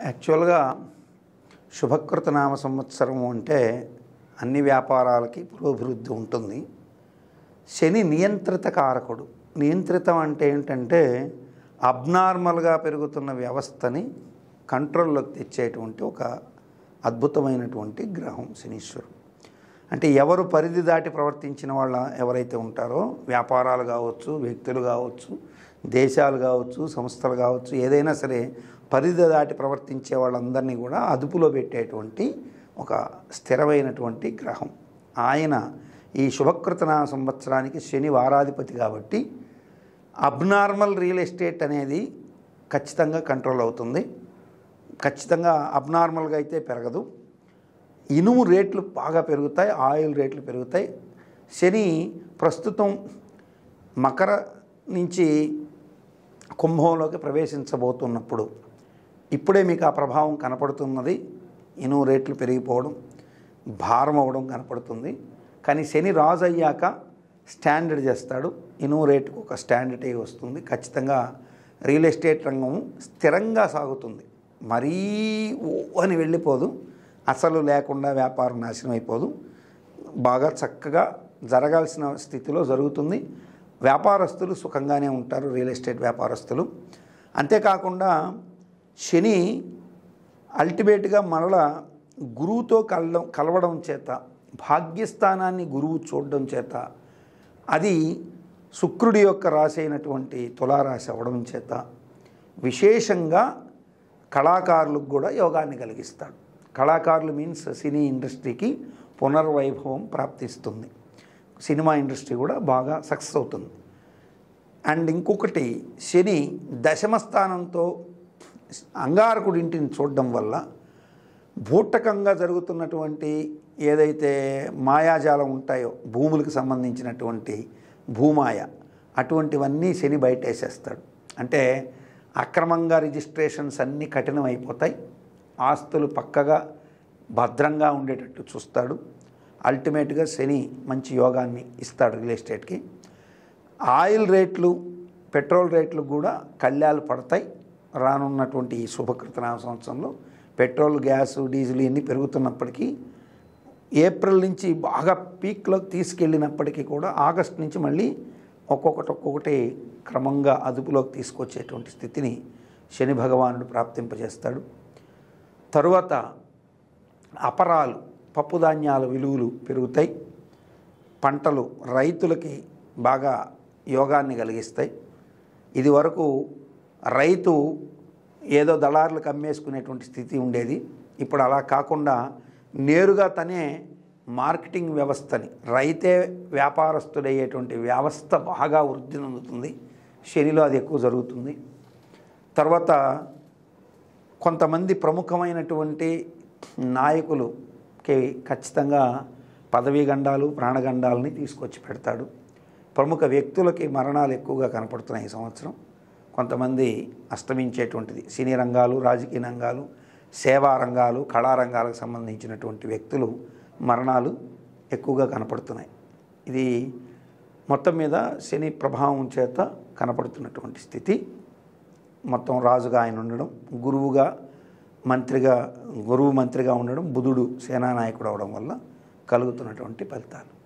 యాక్చువల్గా శుభకృత నామ సంవత్సరం అంటే అన్ని వ్యాపారాలకి పురోభివృద్ధి ఉంటుంది శని నియంత్రిత కారకుడు నియంత్రితం అంటే ఏంటంటే అబ్నార్మల్గా పెరుగుతున్న వ్యవస్థని కంట్రోల్లోకి తెచ్చేటువంటి ఒక అద్భుతమైనటువంటి గ్రహం శనీశ్వరుడు అంటే ఎవరు పరిధి దాటి ప్రవర్తించిన వాళ్ళ ఎవరైతే ఉంటారో వ్యాపారాలు కావచ్చు వ్యక్తులు కావచ్చు దేశాలు కావచ్చు సంస్థలు కావచ్చు ఏదైనా సరే పరిధి దాటి ప్రవర్తించే వాళ్ళందరినీ కూడా అదుపులో పెట్టేటువంటి ఒక స్థిరమైనటువంటి గ్రహం ఆయన ఈ శుభకృతన సంవత్సరానికి శని వారాధిపతి కాబట్టి అబ్నార్మల్ రియల్ ఎస్టేట్ అనేది ఖచ్చితంగా కంట్రోల్ అవుతుంది ఖచ్చితంగా అబ్నార్మల్గా అయితే పెరగదు ఇనుము రేట్లు బాగా పెరుగుతాయి ఆయిల్ రేట్లు పెరుగుతాయి శని ప్రస్తుతం మకర నుంచి కుంభంలోకి ప్రవేశించబోతున్నప్పుడు ఇప్పుడే మీకు ఆ ప్రభావం కనపడుతున్నది ఇనుము రేట్లు పెరిగిపోవడం భారం అవ్వడం కనపడుతుంది కానీ శని రాజు అయ్యాక స్టాండర్డ్ చేస్తాడు ఇనుము రేటుకు ఒక స్టాండర్డ్ వస్తుంది ఖచ్చితంగా రియల్ ఎస్టేట్ రంగం స్థిరంగా సాగుతుంది మరీ ఓ అని వెళ్ళిపోదు అసలు లేకుండా వ్యాపారం నాశనం అయిపోదు బాగా చక్కగా జరగాల్సిన స్థితిలో జరుగుతుంది వ్యాపారస్తులు సుఖంగానే ఉంటారు రియల్ ఎస్టేట్ వ్యాపారస్తులు అంతేకాకుండా శని అల్టిమేట్గా మరల గురువుతో కలడం కలవడం చేత భాగ్యస్థానాన్ని గురువు చూడడం చేత అది శుక్రుడి యొక్క రాశి అయినటువంటి తులారాశి అవ్వడం చేత విశేషంగా కళాకారులకు కూడా యోగాన్ని కలిగిస్తాడు కళాకారులు మీన్స్ సినీ ఇండస్ట్రీకి పునర్వైభవం ప్రాప్తిస్తుంది సినిమా ఇండస్ట్రీ కూడా బాగా సక్సెస్ అవుతుంది అండ్ ఇంకొకటి శని దశమ స్థానంతో అంగారకుడి ఇంటిని చూడడం వల్ల భూటకంగా జరుగుతున్నటువంటి ఏదైతే మాయాజాలం ఉంటాయో భూములకు సంబంధించినటువంటి భూమాయ అటువంటివన్నీ శని బయటేసేస్తాడు అంటే అక్రమంగా రిజిస్ట్రేషన్స్ అన్నీ కఠినమైపోతాయి ఆస్తులు పక్కగా భద్రంగా ఉండేటట్టు చూస్తాడు అల్టిమేట్గా శని మంచి యోగాన్ని ఇస్తాడు రియల్ ఎస్టేట్కి ఆయిల్ రేట్లు పెట్రోల్ రేట్లు కూడా కళ్యాలు పడతాయి రానున్నటువంటి ఈ శుభకృతనామ సంవత్సరంలో పెట్రోల్ గ్యాస్ డీజిల్ ఇవన్నీ పెరుగుతున్నప్పటికీ ఏప్రిల్ నుంచి బాగా పీక్లోకి తీసుకెళ్ళినప్పటికీ కూడా ఆగస్ట్ నుంచి మళ్ళీ ఒక్కొక్కటి ఒక్కొక్కటి క్రమంగా అదుపులోకి తీసుకొచ్చేటువంటి స్థితిని శని భగవానుడు ప్రాప్తింపజేస్తాడు తరువాత అపరాలు పప్పుధాన్యాల విలువలు పెరుగుతాయి పంటలు రైతులకి బాగా యోగాన్ని కలిగిస్తాయి ఇది వరకు రైతు ఏదో దళారులకు అమ్మేసుకునేటువంటి స్థితి ఉండేది ఇప్పుడు అలా కాకుండా నేరుగా తనే మార్కెటింగ్ వ్యవస్థని రైతే వ్యాపారస్తుడయ్యేటువంటి వ్యవస్థ బాగా వృద్ధి చెందుతుంది శనిలో అది ఎక్కువ జరుగుతుంది తర్వాత కొంతమంది ప్రముఖమైనటువంటి నాయకులుకి ఖచ్చితంగా పదవీ గండాలు ప్రాణగండాలని తీసుకొచ్చి పెడతాడు ప్రముఖ వ్యక్తులకి మరణాలు ఎక్కువగా కనపడుతున్నాయి ఈ సంవత్సరం కొంతమంది అస్తమించేటువంటిది సినీ రంగాలు రాజకీయ రంగాలు సేవా రంగాలు కళారంగాలకు సంబంధించినటువంటి వ్యక్తులు మరణాలు ఎక్కువగా కనపడుతున్నాయి ఇది మొత్తం మీద శని ప్రభావం చేత కనపడుతున్నటువంటి స్థితి మొత్తం రాజుగా ఆయన ఉండడం గురువుగా మంత్రిగా గురువు మంత్రిగా ఉండడం బుధుడు సేనానాయకుడు అవడం వల్ల కలుగుతున్నటువంటి ఫలితాలు